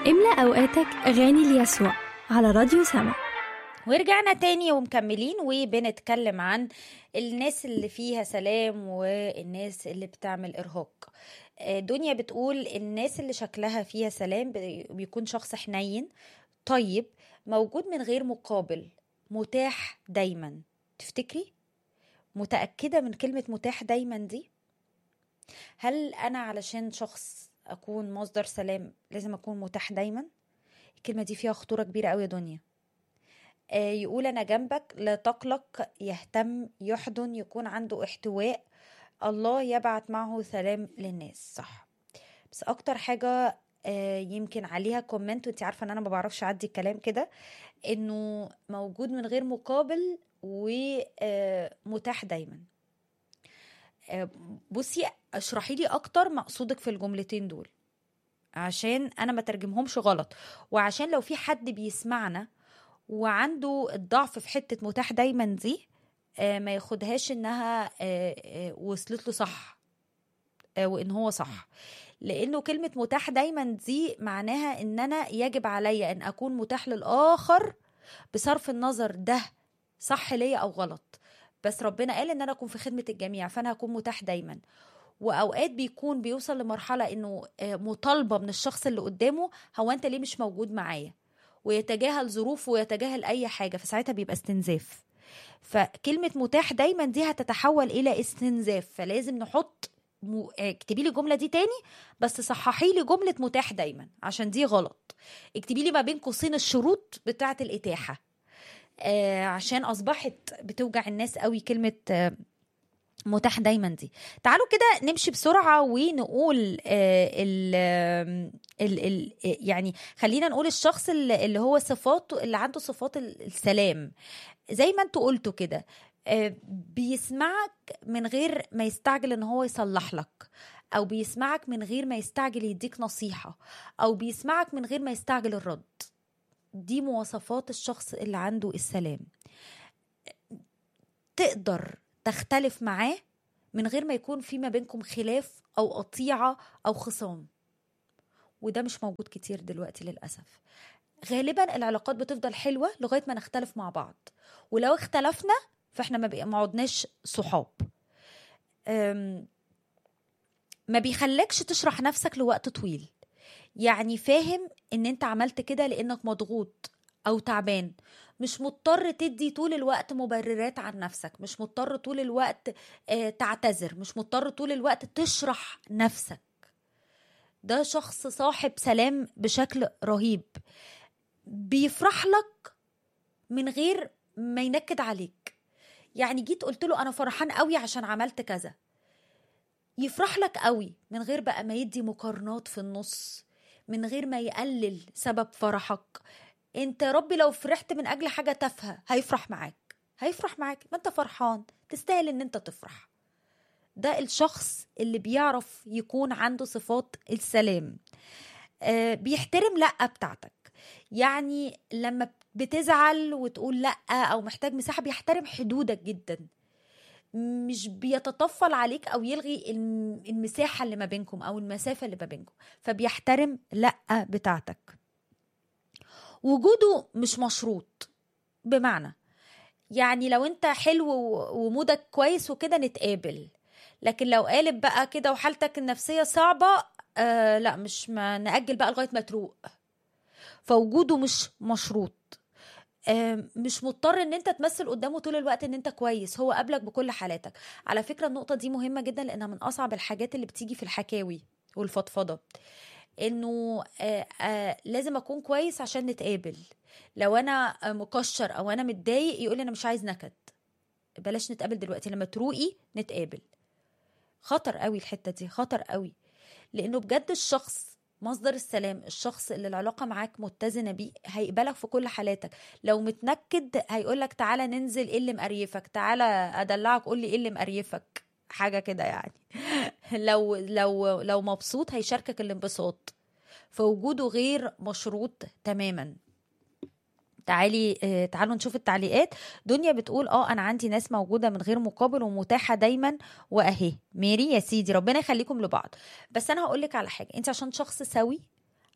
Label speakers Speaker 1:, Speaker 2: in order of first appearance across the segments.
Speaker 1: املأ أوقاتك أغاني ليسوع على راديو سما
Speaker 2: ورجعنا تاني ومكملين وبنتكلم عن الناس اللي فيها سلام والناس اللي بتعمل إرهاق آه، دنيا بتقول الناس اللي شكلها فيها سلام بي- بيكون شخص حنين طيب موجود من غير مقابل متاح دايما تفتكري متأكدة من كلمة متاح دايما دي هل أنا علشان شخص أكون مصدر سلام لازم أكون متاح دايما الكلمة دي فيها خطورة كبيرة قوي يا دنيا آه، يقول أنا جنبك لا تقلق يهتم يحضن يكون عنده احتواء الله يبعت معه سلام للناس صح بس أكتر حاجة آه، يمكن عليها كومنت وانت عارفة ان انا ما بعرفش اعدي الكلام كده انه موجود من غير مقابل ومتاح دايما آه، بصي اشرحي لي اكتر مقصودك في الجملتين دول عشان انا ما ترجمهمش غلط وعشان لو في حد بيسمعنا وعنده الضعف في حتة متاح دايما دي آه، ما ياخدهاش انها آه، آه، وصلت له صح آه، وان هو صح لانه كلمة متاح دايما دي معناها ان انا يجب عليا ان اكون متاح للاخر بصرف النظر ده صح ليا او غلط بس ربنا قال ان انا اكون في خدمة الجميع فانا هكون متاح دايما واوقات بيكون بيوصل لمرحلة انه آه، مطالبة من الشخص اللي قدامه هو انت ليه مش موجود معايا ويتجاهل ظروفه ويتجاهل اي حاجة فساعتها بيبقى استنزاف فكلمة متاح دايما دي هتتحول الى استنزاف فلازم نحط م... آه، اكتبي لي الجملة دي تاني بس صححي لي جملة متاح دايما عشان دي غلط اكتبي لي ما بين قوسين الشروط بتاعة الإتاحة آه عشان أصبحت بتوجع الناس قوي كلمة آه متاح دايما دي تعالوا كده نمشي بسرعة ونقول آه ال ال ال يعني خلينا نقول الشخص اللي اللي هو صفاته اللي عنده صفات ال- السلام زي ما انتوا قلتوا كده آه، بيسمعك من غير ما يستعجل ان هو يصلح لك او بيسمعك من غير ما يستعجل يديك نصيحة او بيسمعك من غير ما يستعجل الرد دي مواصفات الشخص اللي عنده السلام تقدر تختلف معاه من غير ما يكون في ما بينكم خلاف او قطيعة او خصام وده مش موجود كتير دلوقتي للأسف غالبا العلاقات بتفضل حلوة لغاية ما نختلف مع بعض ولو اختلفنا فاحنا ما بقى- ما عدناش صحاب أم، ما بيخلكش تشرح نفسك لوقت طويل يعني فاهم ان انت عملت كده لانك مضغوط او تعبان مش مضطر تدي طول الوقت مبررات عن نفسك مش مضطر طول الوقت آه، تعتذر مش مضطر طول الوقت تشرح نفسك ده شخص صاحب سلام بشكل رهيب بيفرح لك من غير ما ينكد عليك يعني جيت قلت له انا فرحان قوي عشان عملت كذا يفرح لك قوي من غير بقى ما يدي مقارنات في النص من غير ما يقلل سبب فرحك انت يا ربي لو فرحت من اجل حاجه تافهه هيفرح معاك هيفرح معاك ما انت فرحان تستاهل ان انت تفرح ده الشخص اللي بيعرف يكون عنده صفات السلام آه، بيحترم لا بتاعتك يعني لما بتزعل وتقول لا او محتاج مساحه بيحترم حدودك جدا مش بيتطفل عليك او يلغي الم- المساحه اللي ما بينكم او المسافه اللي ما بينكم فبيحترم لا بتاعتك وجوده مش مشروط بمعنى يعني لو انت حلو و- ومودك كويس وكده نتقابل لكن لو قالب بقى كده وحالتك النفسيه صعبه آه لا مش ما نأجل بقى لغايه ما تروق فوجوده مش مشروط آم، مش مضطر ان انت تمثل قدامه طول الوقت ان انت كويس هو قابلك بكل حالاتك على فكرة النقطة دي مهمة جدا لانها من اصعب الحاجات اللي بتيجي في الحكاوي والفضفضة انه آه آه لازم اكون كويس عشان نتقابل لو انا آه، مكشر او انا متضايق يقول لي انا مش عايز نكد بلاش نتقابل دلوقتي لما تروقي نتقابل خطر قوي الحتة دي خطر قوي لانه بجد الشخص مصدر السلام الشخص اللي العلاقة معاك متزنة بيه هيقبلك في كل حالاتك لو متنكد هيقولك تعالى ننزل ايه اللي مقريفك تعالى ادلعك قول لي ايه اللي مقريفك حاجة كده يعني لو لو لو مبسوط هيشاركك الانبساط فوجوده غير مشروط تماما تعالي آه، تعالوا نشوف التعليقات دنيا بتقول اه انا عندي ناس موجوده من غير مقابل ومتاحه دايما واهي ميري يا سيدي ربنا يخليكم لبعض بس انا هقول لك على حاجه انت عشان شخص سوي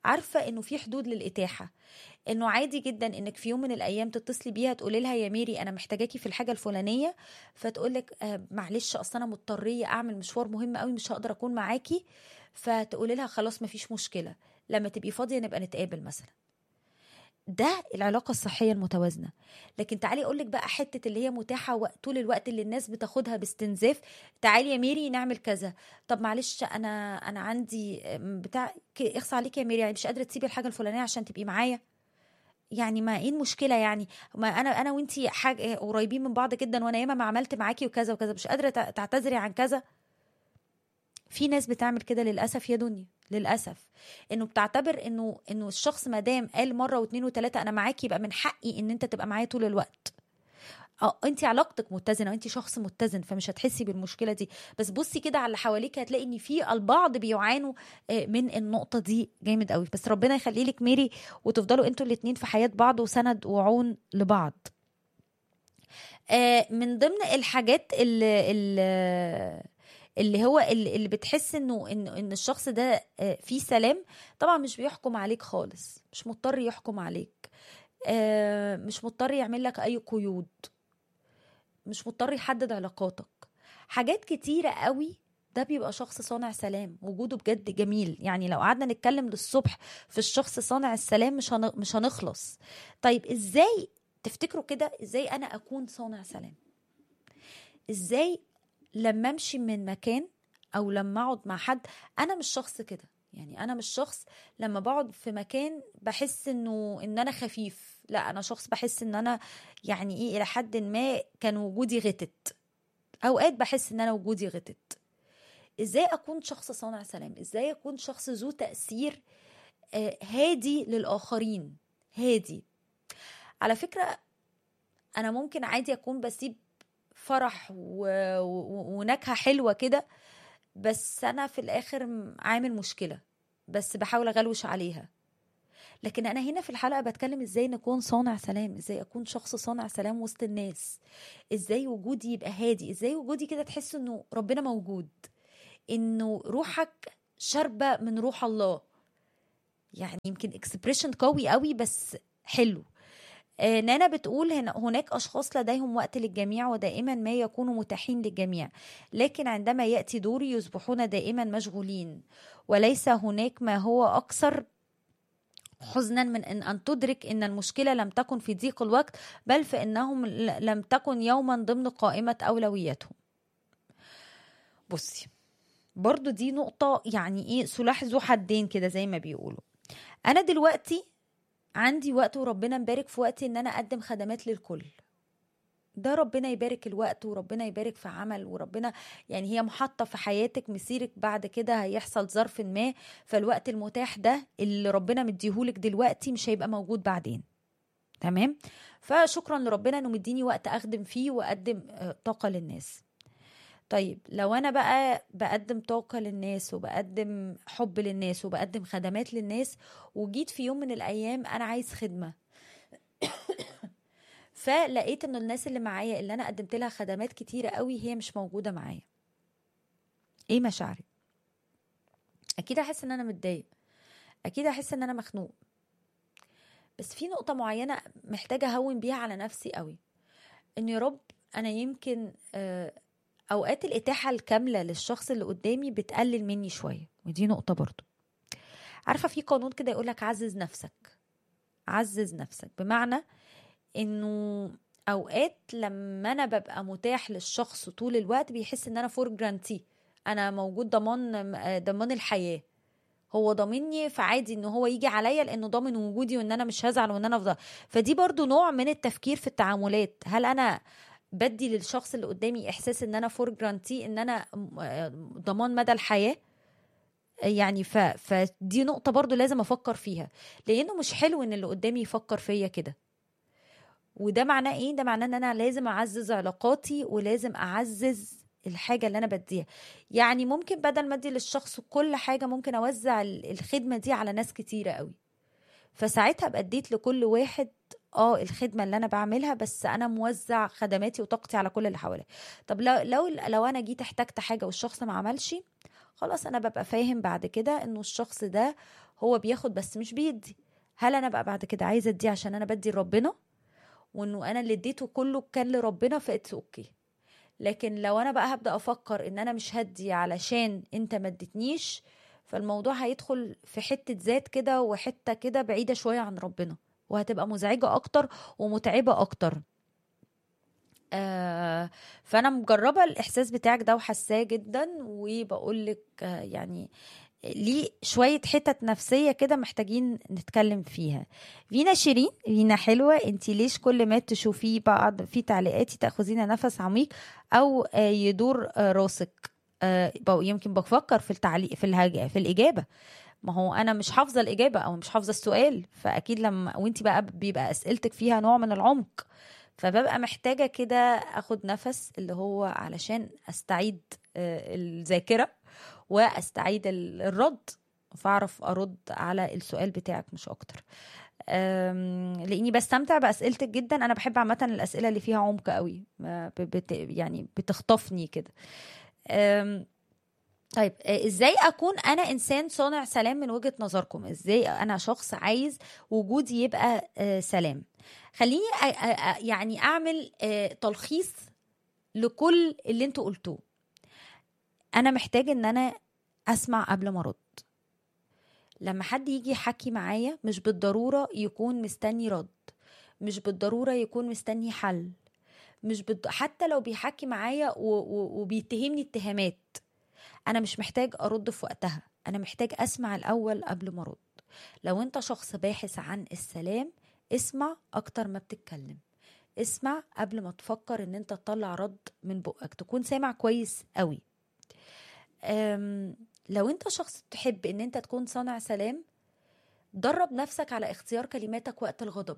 Speaker 2: عارفه انه في حدود للاتاحه انه عادي جدا انك في يوم من الايام تتصلي بيها تقولي لها يا ميري انا محتاجاكي في الحاجه الفلانيه فتقول لك آه معلش اصل انا مضطريه اعمل مشوار مهم قوي مش هقدر اكون معاكي فتقولي لها خلاص مفيش مشكله لما تبقي فاضيه نبقى نتقابل مثلا ده العلاقة الصحية المتوازنة لكن تعالي أقولك بقى حتة اللي هي متاحة وقت طول الوقت اللي الناس بتاخدها باستنزاف تعالي يا ميري نعمل كذا طب معلش أنا أنا عندي بتاع اخصى عليك يا ميري يعني مش قادرة تسيبي الحاجة الفلانية عشان تبقي معايا يعني ما ايه المشكله يعني ما انا انا وانتي حاجه قريبين من بعض جدا وانا ياما ما عملت معاكي وكذا وكذا مش قادره تعتذري عن كذا في ناس بتعمل كده للاسف يا دنيا للاسف انه بتعتبر انه انه الشخص ما دام قال مره واثنين وثلاثه انا معاكي يبقى من حقي ان انت تبقى معايا طول الوقت اه انت علاقتك متزنه وانت شخص متزن فمش هتحسي بالمشكله دي بس بصي كده على اللي حواليك هتلاقي ان في البعض بيعانوا من النقطه دي جامد قوي بس ربنا يخلي لك ميري وتفضلوا انتوا الاثنين في حياه بعض وسند وعون لبعض من ضمن الحاجات اللي, اللي اللي هو اللي بتحس انه ان ان الشخص ده فيه سلام طبعا مش بيحكم عليك خالص مش مضطر يحكم عليك مش مضطر يعمل لك اي قيود مش مضطر يحدد علاقاتك حاجات كتيرة قوي ده بيبقى شخص صانع سلام وجوده بجد جميل يعني لو قعدنا نتكلم للصبح في الشخص صانع السلام مش مش هنخلص طيب ازاي تفتكروا كده ازاي انا اكون صانع سلام ازاي لما امشي من مكان او لما اقعد مع حد انا مش شخص كده يعني انا مش شخص لما بقعد في مكان بحس انه ان انا خفيف لا انا شخص بحس ان انا يعني ايه الى حد ما كان وجودي غتت اوقات بحس ان انا وجودي غتت ازاي اكون شخص صانع سلام ازاي اكون شخص ذو تاثير هادي للاخرين هادي على فكره انا ممكن عادي اكون بسيب فرح و... و... ونكهه حلوه كده بس انا في الاخر عامل مشكله بس بحاول اغلوش عليها لكن انا هنا في الحلقه بتكلم ازاي نكون صانع سلام ازاي اكون شخص صانع سلام وسط الناس ازاي وجودي يبقى هادي ازاي وجودي كده تحس انه ربنا موجود انه روحك شاربه من روح الله يعني يمكن اكسبريشن قوي قوي بس حلو نانا بتقول هنا هناك أشخاص لديهم وقت للجميع ودائما ما يكونوا متاحين للجميع لكن عندما يأتي دوري يصبحون دائما مشغولين وليس هناك ما هو أكثر حزنا من ان ان تدرك ان المشكله لم تكن في ضيق الوقت بل في انهم لم تكن يوما ضمن قائمه اولوياتهم بصي برضو دي نقطه يعني ايه سلاح ذو حدين كده زي ما بيقولوا انا دلوقتي عندي وقت وربنا مبارك في وقتي ان انا اقدم خدمات للكل ده ربنا يبارك الوقت وربنا يبارك في عمل وربنا يعني هي محطة في حياتك مسيرك بعد كده هيحصل ظرف ما فالوقت المتاح ده اللي ربنا مديهولك دلوقتي مش هيبقى موجود بعدين تمام فشكرا لربنا انه مديني وقت اخدم فيه واقدم طاقة للناس طيب لو انا بقى بقدم طاقه للناس وبقدم حب للناس وبقدم خدمات للناس وجيت في يوم من الايام انا عايز خدمه فلقيت ان الناس اللي معايا اللي انا قدمت لها خدمات كتيره قوي هي مش موجوده معايا ايه مشاعري اكيد احس ان انا متضايق اكيد احس ان انا مخنوق بس في نقطه معينه محتاجه اهون بيها على نفسي قوي ان يا رب انا يمكن آه اوقات الاتاحه الكامله للشخص اللي قدامي بتقلل مني شويه ودي نقطه برضو عارفه في قانون كده يقولك عزز نفسك عزز نفسك بمعنى انه اوقات لما انا ببقى متاح للشخص طول الوقت بيحس ان انا فور جرانتي انا موجود ضمان ضمان الحياه هو ضامني فعادي ان هو يجي عليا لانه ضامن وجودي وان انا مش هزعل وان انا افضل فدي برضو نوع من التفكير في التعاملات هل انا بدي للشخص اللي قدامي احساس ان انا فور جرانتي ان انا ضمان مدى الحياه يعني ف... فدي نقطة برضو لازم أفكر فيها لأنه مش حلو إن اللي قدامي يفكر فيا كده وده معناه إيه؟ ده معناه إن أنا لازم أعزز علاقاتي ولازم أعزز الحاجة اللي أنا بديها يعني ممكن بدل ما أدي للشخص كل حاجة ممكن أوزع الخدمة دي على ناس كتيرة قوي فساعتها أبقى اديت لكل واحد اه الخدمه اللي انا بعملها بس انا موزع خدماتي وطاقتي على كل اللي حواليا طب لو لو لو انا جيت احتجت حاجه والشخص ما عملش خلاص انا ببقى فاهم بعد كده انه الشخص ده هو بياخد بس مش بيدي هل انا بقى بعد كده عايزه ادي عشان انا بدي لربنا وانه انا اللي اديته كله كان لربنا فاتس اوكي لكن لو انا بقى هبدا افكر ان انا مش هدي علشان انت ما اديتنيش فالموضوع هيدخل في حته ذات كده وحته كده بعيده شويه عن ربنا وهتبقى مزعجه اكتر ومتعبه اكتر آه فانا مجربه الاحساس بتاعك ده وحاساه جدا وبقول لك آه يعني ليه شوية حتت نفسية كده محتاجين نتكلم فيها فينا شيرين فينا حلوة انت ليش كل ما تشوفيه بعض في تعليقاتي تأخذين نفس عميق او آه يدور آه راسك آه يمكن بفكر في التعليق في الهج... في الإجابة ما هو انا مش حافظه الاجابه او مش حافظه السؤال فاكيد لما وانت بقى بيبقى اسئلتك فيها نوع من العمق فببقى محتاجه كده اخد نفس اللي هو علشان استعيد الذاكره واستعيد الرد فاعرف ارد على السؤال بتاعك مش اكتر لاني بستمتع باسئلتك جدا انا بحب عامه الاسئله اللي فيها عمق قوي بت يعني بتخطفني كده طيب ازاي اكون انا انسان صانع سلام من وجهه نظركم ازاي انا شخص عايز وجودي يبقى سلام خليني يعني اعمل تلخيص لكل اللي انتوا قلتوه انا محتاج ان انا اسمع قبل ما ارد لما حد يجي يحكي معايا مش بالضروره يكون مستني رد مش بالضروره يكون مستني حل مش بالض... حتى لو بيحكي معايا و... و... وبيتهمني اتهامات انا مش محتاج ارد في وقتها انا محتاج اسمع الاول قبل ما ارد لو انت شخص باحث عن السلام اسمع اكتر ما بتتكلم اسمع قبل ما تفكر ان انت تطلع رد من بقك تكون سامع كويس قوي لو انت شخص تحب ان انت تكون صانع سلام درب نفسك على اختيار كلماتك وقت الغضب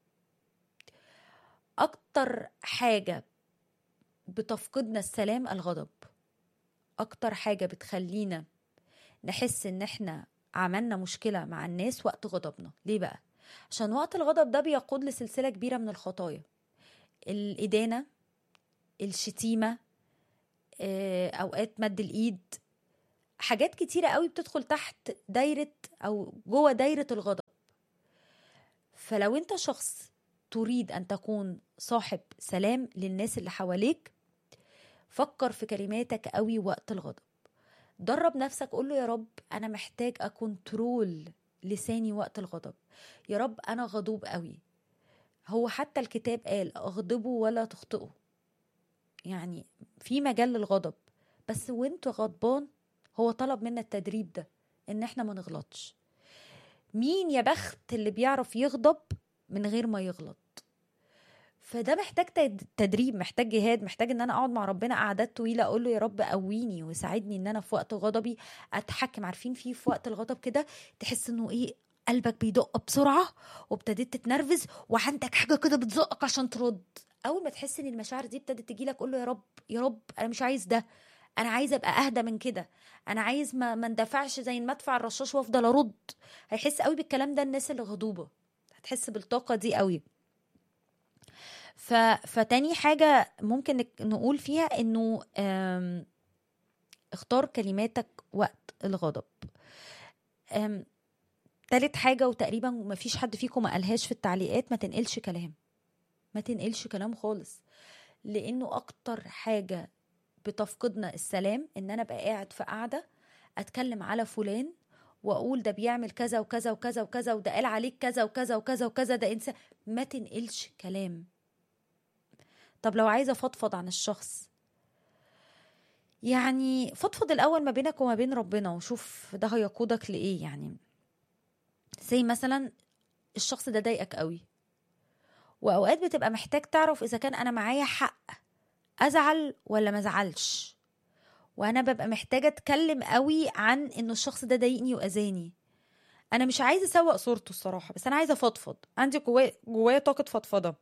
Speaker 2: اكتر حاجة بتفقدنا السلام الغضب اكتر حاجة بتخلينا نحس ان احنا عملنا مشكلة مع الناس وقت غضبنا ليه بقى عشان وقت الغضب ده بيقود لسلسلة كبيرة من الخطايا الإدانة الشتيمة أوقات مد الإيد حاجات كتيرة قوي بتدخل تحت دايرة أو جوه دايرة الغضب فلو أنت شخص تريد أن تكون صاحب سلام للناس اللي حواليك فكر في كلماتك قوي وقت الغضب درب نفسك قول له يا رب أنا محتاج أكونترول لساني وقت الغضب يا رب أنا غضوب قوي هو حتى الكتاب قال اغضبوا ولا تخطئوا يعني في مجال للغضب بس وانت غضبان هو طلب منا التدريب ده ان احنا ما نغلطش مين يا بخت اللي بيعرف يغضب من غير ما يغلط فده محتاج تدريب محتاج جهاد محتاج ان انا اقعد مع ربنا قعدات طويله اقول له يا رب قويني وساعدني ان انا في وقت غضبي اتحكم عارفين في في وقت الغضب كده تحس انه ايه قلبك بيدق بسرعه وابتديت تتنرفز وعندك حاجه كده بتزقك عشان ترد اول ما تحس ان المشاعر دي ابتدت تجي لك قول له يا رب يا رب انا مش عايز ده انا عايز ابقى اهدى من كده انا عايز ما ما اندفعش زي المدفع الرشاش وافضل ارد هيحس قوي بالكلام ده الناس اللي غضوبه هتحس بالطاقه دي قوي ف... فتاني حاجة ممكن نقول فيها انه اختار كلماتك وقت الغضب تالت حاجة وتقريبا ما فيش حد فيكم ما قالهاش في التعليقات ما تنقلش كلام ما تنقلش كلام خالص لانه اكتر حاجة بتفقدنا السلام ان انا ابقى قاعد في قاعدة اتكلم على فلان واقول ده بيعمل كذا وكذا وكذا وكذا وده قال عليك كذا وكذا وكذا وكذا ده انسان ما تنقلش كلام طب لو عايزه افضفض عن الشخص يعني فضفض الاول ما بينك وما بين ربنا وشوف ده هيقودك لايه يعني زي مثلا الشخص ده ضايقك قوي واوقات بتبقى محتاج تعرف اذا كان انا معايا حق ازعل ولا ما ازعلش وانا ببقى محتاجه اتكلم قوي عن انه الشخص ده ضايقني واذاني انا مش عايزه اسوق صورته الصراحه بس انا عايزه افضفض عندي جوايا جوايا طاقه فضفضه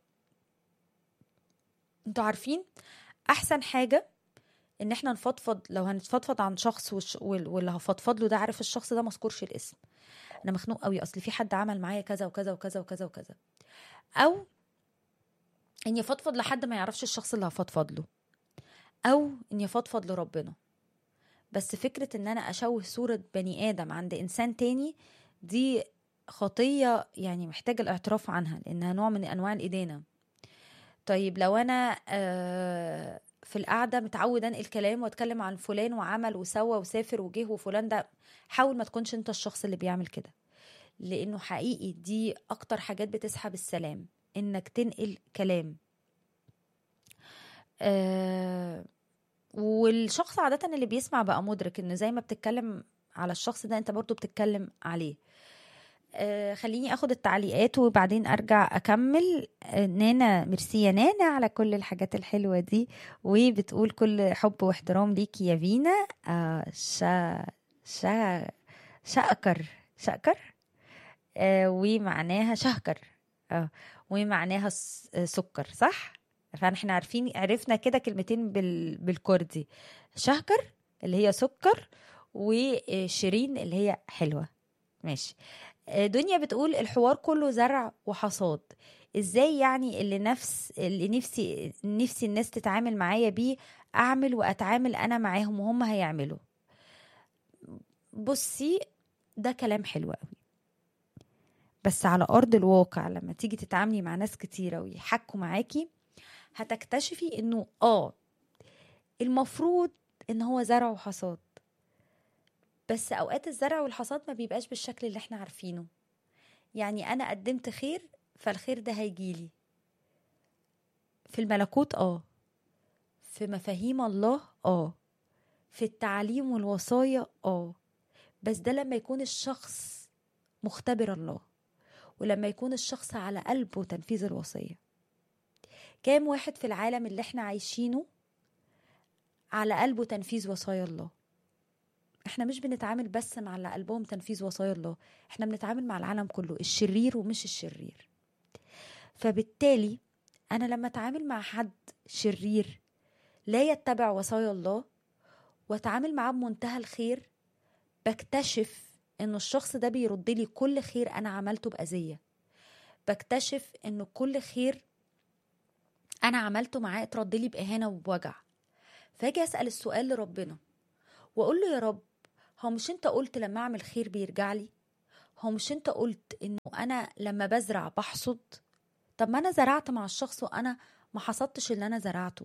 Speaker 2: انتوا عارفين احسن حاجه ان احنا نفضفض لو هنتفضفض عن شخص وش واللي هفضفض له ده عارف الشخص ده مذكورش الاسم انا مخنوق قوي اصل في حد عمل معايا كذا وكذا وكذا وكذا وكذا او اني افضفض لحد ما يعرفش الشخص اللي هفضفض له او اني افضفض لربنا بس فكرة ان انا اشوه صورة بني ادم عند انسان تاني دي خطية يعني محتاجة الاعتراف عنها لانها نوع من انواع الادانة طيب لو انا آه، في القعدة متعود انقل كلام واتكلم عن فلان وعمل وسوى وسافر وجه وفلان ده حاول ما تكونش انت الشخص اللي بيعمل كده لانه حقيقي دي اكتر حاجات بتسحب السلام انك تنقل كلام آه والشخص عادة اللي بيسمع بقى مدرك ان زي ما بتتكلم على الشخص ده انت برضو بتتكلم عليه آه خليني اخد التعليقات وبعدين ارجع اكمل آه نانا ميرسي يا نانا على كل الحاجات الحلوة دي وبتقول كل حب واحترام ليكي يا فينا آه شا شا شاكر شاكر آه ومعناها شهكر آه ومعناها س- آه، سكر صح فاحنا عارفين عرفنا كده كلمتين بال... بالكردي شهكر اللي هي سكر وشيرين اللي هي حلوة ماشي آه، دنيا بتقول الحوار كله زرع وحصاد ازاي يعني اللي نفس اللي نفسي نفسي الناس تتعامل معايا بيه اعمل واتعامل انا معاهم وهم هيعملوا بصي ده كلام حلو قوي بس على ارض الواقع لما تيجي تتعاملي مع ناس كتيره ويحكوا معاكي هتكتشفي انه اه المفروض ان هو زرع وحصاد بس اوقات الزرع والحصاد ما بيبقاش بالشكل اللي احنا عارفينه يعني انا قدمت خير فالخير ده هيجيلي في الملكوت اه في مفاهيم الله اه في التعليم والوصايا اه بس ده لما يكون الشخص مختبر الله ولما يكون الشخص على قلبه تنفيذ الوصية كام واحد في العالم اللي احنا عايشينه على قلبه تنفيذ وصايا الله احنا مش بنتعامل بس مع اللي قلبهم تنفيذ وصايا الله احنا بنتعامل مع العالم كله الشرير ومش الشرير فبالتالي انا لما اتعامل مع حد شرير لا يتبع وصايا الله واتعامل معاه بمنتهى الخير بكتشف انه الشخص ده بيرد لي كل خير انا عملته باذيه بكتشف انه كل خير انا عملته معاه اترد لي باهانه وبوجع فاجي اسال السؤال لربنا واقول له يا رب هو مش انت قلت لما اعمل خير بيرجع لي هو مش انت قلت انه انا لما بزرع بحصد طب ما انا زرعت مع الشخص وانا ما حصدتش اللي انا زرعته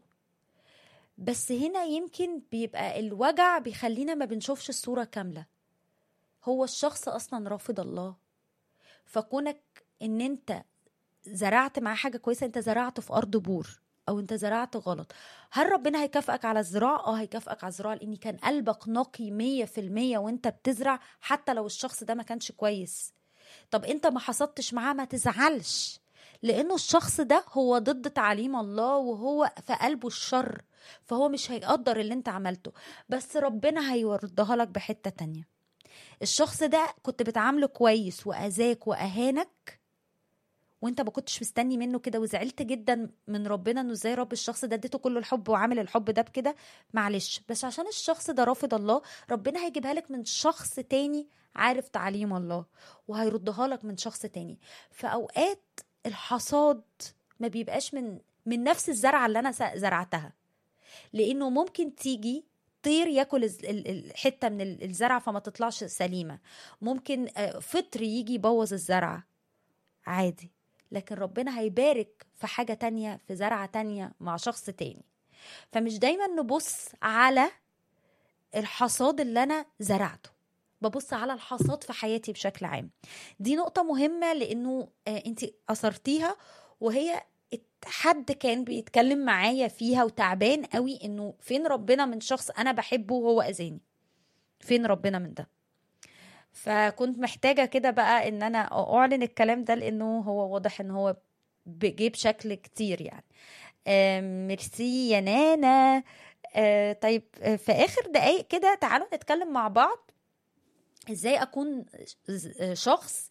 Speaker 2: بس هنا يمكن بيبقى الوجع بيخلينا ما بنشوفش الصورة كاملة هو الشخص اصلا رافض الله فكونك ان انت زرعت معاه حاجة كويسة انت زرعت في ارض بور او انت زرعت غلط هل ربنا هيكافئك على الزراعة اه هيكافئك على الزراعة لان كان قلبك نقي مية في المية وانت بتزرع حتى لو الشخص ده ما كانش كويس طب انت ما حصدتش معاه ما تزعلش لانه الشخص ده هو ضد تعليم الله وهو في قلبه الشر فهو مش هيقدر اللي انت عملته بس ربنا هيوردها لك بحتة تانية الشخص ده كنت بتعامله كويس واذاك واهانك وانت ما كنتش مستني منه كده وزعلت جدا من ربنا انه ازاي رب الشخص ده اديته كل الحب وعامل الحب ده بكده معلش بس عشان الشخص ده رافض الله ربنا هيجيبها لك من شخص تاني عارف تعليم الله وهيردها لك من شخص تاني فاوقات الحصاد ما بيبقاش من من نفس الزرعه اللي انا س- زرعتها لانه ممكن تيجي طير ياكل الز- ال- ال- حته من ال- الزرعه فما تطلعش سليمه ممكن آه، فطر يجي يبوظ الزرعه عادي لكن ربنا هيبارك في حاجة تانية في زرعة تانية مع شخص تاني فمش دايما نبص على الحصاد اللي أنا زرعته ببص على الحصاد في حياتي بشكل عام دي نقطة مهمة لأنه آه، انت أثرتيها وهي حد كان بيتكلم معايا فيها وتعبان قوي انه فين ربنا من شخص انا بحبه وهو اذاني فين ربنا من ده فكنت محتاجة كده بقى ان انا اعلن الكلام ده لانه هو واضح ان هو جه بشكل كتير يعني آم، ميرسي يا نانا آه، طيب آه، في اخر دقايق كده تعالوا نتكلم مع بعض ازاي اكون ز- شخص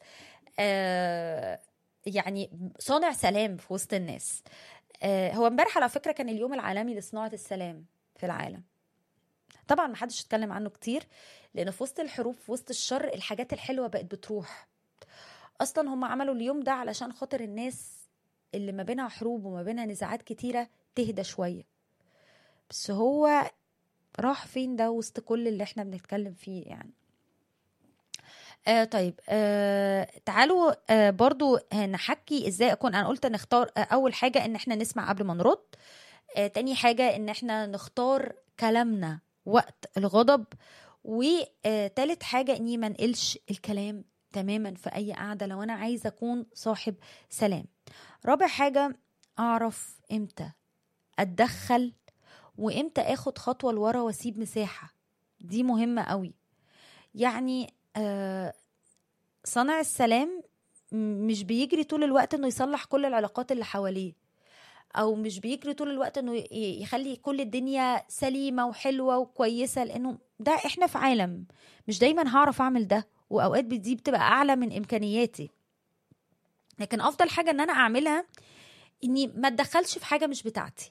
Speaker 2: آه، يعني صانع سلام في وسط الناس آه، هو امبارح على فكرة كان اليوم العالمي لصناعة السلام في العالم طبعا ما حدش اتكلم عنه كتير لان في وسط الحروب في وسط الشر الحاجات الحلوه بقت بتروح اصلا هم عملوا اليوم ده علشان خاطر الناس اللي ما بينها حروب وما بينها نزاعات كتيره تهدى شويه بس هو راح فين ده وسط كل اللي احنا بنتكلم فيه يعني آه طيب آه تعالوا آه برضو آه نحكي ازاي اكون انا قلت نختار آه اول حاجه ان احنا نسمع قبل ما نرد آه تاني حاجه ان احنا نختار كلامنا وقت الغضب وتالت حاجه اني ما نقلش الكلام تماما في اي قعده لو انا عايزه اكون صاحب سلام رابع حاجه اعرف امتى اتدخل وامتى اخد خطوه لورا واسيب مساحه دي مهمه قوي يعني آه صانع السلام مش بيجري طول الوقت انه يصلح كل العلاقات اللي حواليه او مش بيجري طول الوقت انه يخلي كل الدنيا سليمه وحلوه وكويسه لانه ده احنا في عالم مش دايما هعرف اعمل ده واوقات دي بتبقى اعلى من امكانياتي لكن افضل حاجه ان انا اعملها اني ما اتدخلش في حاجه مش بتاعتي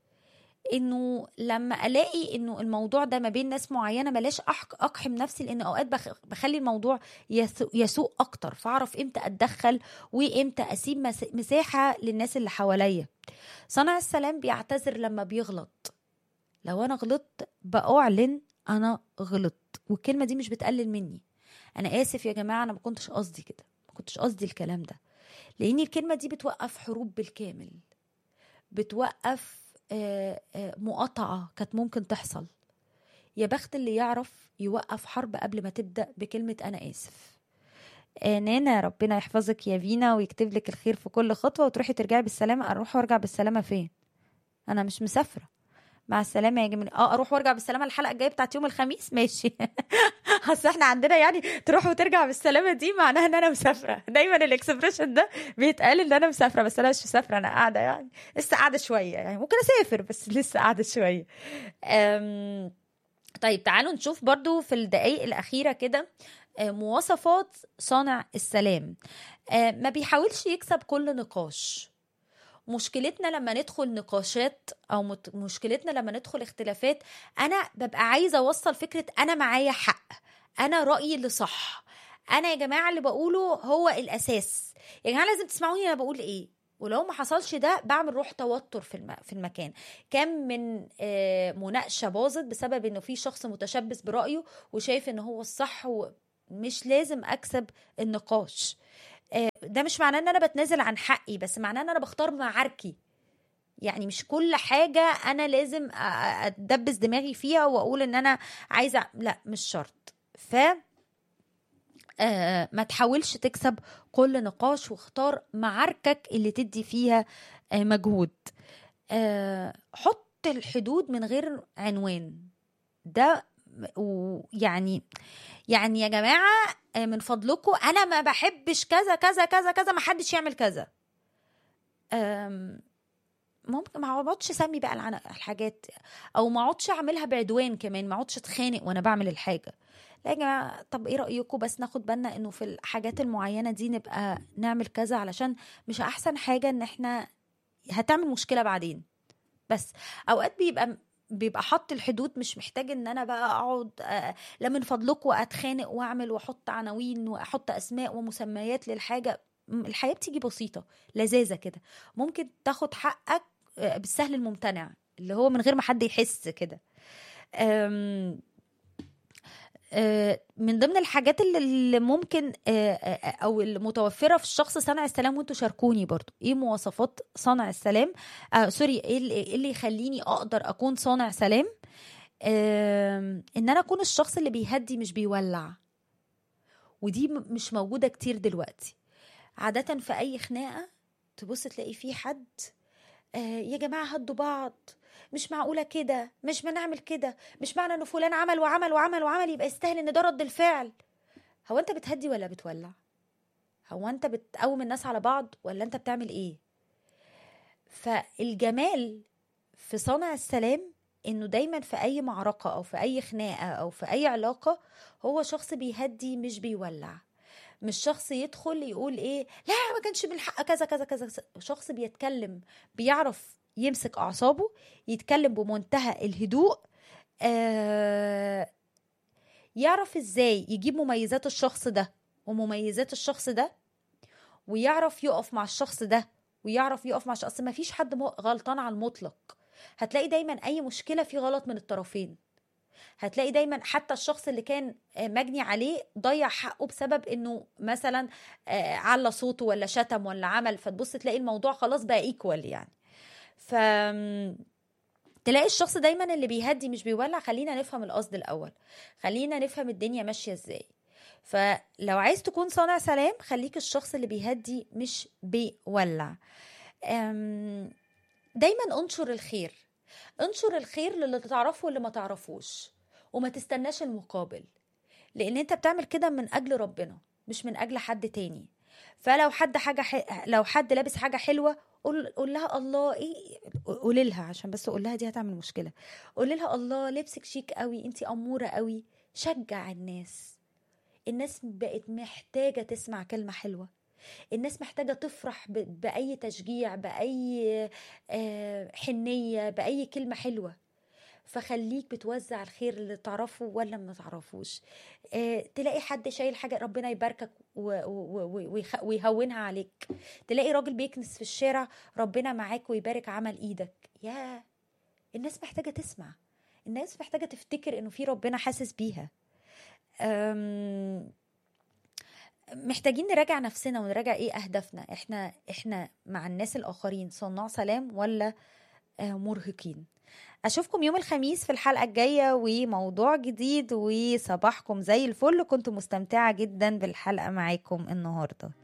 Speaker 2: انه لما الاقي انه الموضوع ده ما بين ناس معينه بلاش اقحم نفسي لان اوقات بخلي الموضوع يسوء اكتر فاعرف امتى اتدخل وامتى اسيب مساحه للناس اللي حواليا صانع السلام بيعتذر لما بيغلط لو انا غلطت باعلن انا غلطت والكلمه دي مش بتقلل مني انا اسف يا جماعه انا ما كنتش قصدي كده ما كنتش قصدي الكلام ده لان الكلمه دي بتوقف حروب بالكامل بتوقف مقاطعة كانت ممكن تحصل يا بخت اللي يعرف يوقف حرب قبل ما تبدأ بكلمة أنا آسف نانا ربنا يحفظك يا فينا ويكتب لك الخير في كل خطوة وتروحي ترجعي بالسلامة أروح وارجع بالسلامة فين أنا مش مسافرة مع السلامة يا جميل اه اروح وارجع بالسلامة الحلقة الجاية بتاعت يوم الخميس ماشي اصل احنا عندنا يعني تروح وترجع بالسلامة دي معناها ان انا مسافرة دايما الاكسبريشن ده بيتقال ان انا مسافرة بس انا مش مسافرة انا قاعدة يعني لسه قاعدة شوية يعني ممكن اسافر بس لسه قاعدة شوية أم... طيب تعالوا نشوف برضو في الدقايق الأخيرة كده مواصفات صانع السلام ما بيحاولش يكسب كل نقاش مشكلتنا لما ندخل نقاشات او مشكلتنا لما ندخل اختلافات انا ببقى عايزه اوصل فكره انا معايا حق انا رايي اللي صح انا يا جماعه اللي بقوله هو الاساس يا جماعه لازم تسمعوني انا بقول ايه ولو ما حصلش ده بعمل روح توتر في الم... في المكان كم من آه مناقشه باظت بسبب انه في شخص متشبث برايه وشايف ان هو الصح ومش لازم اكسب النقاش ده مش معناه ان انا بتنازل عن حقي بس معناه ان انا بختار معاركي يعني مش كل حاجة أنا لازم أدبس دماغي فيها وأقول إن أنا عايزة لا مش شرط ف آه ما تحاولش تكسب كل نقاش واختار معاركك اللي تدي فيها آه مجهود آه حط الحدود من غير عنوان ده يعني يعني يا جماعه من فضلكم انا ما بحبش كذا كذا كذا كذا ما حدش يعمل كذا ممكن ما اقعدش اسمي بقى الحاجات او ما اقعدش اعملها بعدوان كمان ما اقعدش اتخانق وانا بعمل الحاجه لا يا جماعه طب ايه رايكم بس ناخد بالنا انه في الحاجات المعينه دي نبقى نعمل كذا علشان مش احسن حاجه ان احنا هتعمل مشكله بعدين بس اوقات بيبقى بيبقى حط الحدود مش محتاج ان انا بقى اقعد لا من فضلكم اتخانق واعمل واحط عناوين واحط اسماء ومسميات للحاجه الحياه بتيجي بسيطه لذاذه كده ممكن تاخد حقك بالسهل الممتنع اللي هو من غير ما حد يحس كده من ضمن الحاجات اللي ممكن او المتوفره في الشخص صانع السلام وانتوا شاركوني برضو ايه مواصفات صانع السلام آه سوري ايه اللي يخليني اقدر اكون صانع سلام آه ان انا اكون الشخص اللي بيهدي مش بيولع ودي مش موجوده كتير دلوقتي عاده في اي خناقه تبص تلاقي في حد آه يا جماعه هدوا بعض مش معقولة كده مش بنعمل كده مش معنى انه فلان عمل وعمل وعمل وعمل يبقى يستاهل ان ده رد الفعل هو انت بتهدي ولا بتولع هو انت بتقوم الناس على بعض ولا انت بتعمل ايه فالجمال في صانع السلام انه دايما في اي معركة او في اي خناقة او في اي علاقة هو شخص بيهدي مش بيولع مش شخص يدخل يقول ايه لا ما كانش من حق كذا كذا كذا شخص بيتكلم بيعرف يمسك اعصابه يتكلم بمنتهى الهدوء آه يعرف ازاي يجيب مميزات الشخص ده ومميزات الشخص ده ويعرف يقف مع الشخص ده ويعرف يقف مع الشخص ما فيش حد غلطان على المطلق هتلاقي دايما اي مشكله في غلط من الطرفين هتلاقي دايما حتى الشخص اللي كان آه، مجني عليه ضيع حقه بسبب انه مثلا آه، على صوته ولا شتم ولا عمل فتبص تلاقي الموضوع خلاص بقى ايكوال يعني ف تلاقي الشخص دايما اللي بيهدي مش بيولع خلينا نفهم القصد الاول خلينا نفهم الدنيا ماشيه ازاي فلو عايز تكون صانع سلام خليك الشخص اللي بيهدي مش بيولع أم، دايما انشر الخير انشر الخير للي تعرفه واللي ما تعرفوش وما تستناش المقابل لان انت بتعمل كده من اجل ربنا مش من اجل حد تاني فلو حد حاجه ح... لو حد لابس حاجه حلوه قول قول لها الله ايه قولي لها عشان بس قول لها دي هتعمل مشكله قولي لها الله لبسك شيك قوي انت اموره قوي شجع الناس الناس بقت محتاجه تسمع كلمه حلوه الناس محتاجة تفرح ب- بأي تشجيع بأي آه، حنية بأي كلمة حلوة فخليك بتوزع الخير اللي تعرفه ولا ما تعرفوش آه، تلاقي حد شايل حاجة ربنا يباركك و- و- و- ويخ- ويهونها عليك تلاقي راجل بيكنس في الشارع ربنا معاك ويبارك عمل ايدك يا الناس محتاجة تسمع الناس محتاجة تفتكر انه في ربنا حاسس بيها أم، محتاجين نراجع نفسنا ونراجع ايه اهدافنا احنا احنا مع الناس الاخرين صناع سلام ولا آه، مرهقين اشوفكم يوم الخميس في الحلقه الجايه وموضوع جديد وصباحكم زي الفل كنت مستمتعه جدا بالحلقه معاكم النهارده